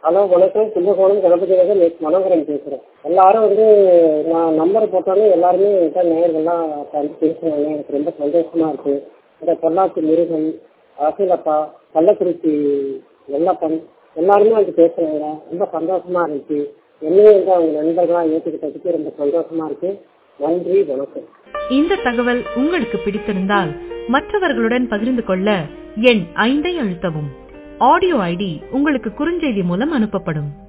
hello வணக்கம் Kumbakonam Ganapathi Nagar S Manoharan பேசுகிறேன் எல்லாரும் வந்து நான் நம்பர் போட்டோன்னே எல்லாருமே என்கிட்ட நேயர்கள்லாம் வந்து பேசுனாங்க எனக்கு ரொம்ப சந்தோஷமா இருக்கு இந்த பொள்ளாச்சி முருகன் அகிலப்பா கள்ளக்குறிச்சி வெள்ளப்பன் எல்லாருமே வந்து பேசுனாங்க ரொம்ப சந்தோஷமா இருந்துச்சு என்னையும் வந்து அவங்க நண்பர்களாக ஏற்றுக்கிட்டதுக்கு ரொம்ப சந்தோஷமா இருக்கு நன்றி வணக்கம் இந்த தகவல் உங்களுக்கு பிடித்திருந்தால் மற்றவர்களுடன் பகிர்ந்து கொள்ள எண் ஐந்தை அழுத்தவும் ஆடியோ ஐடி உங்களுக்கு குறுஞ்செய்தி மூலம் அனுப்பப்படும்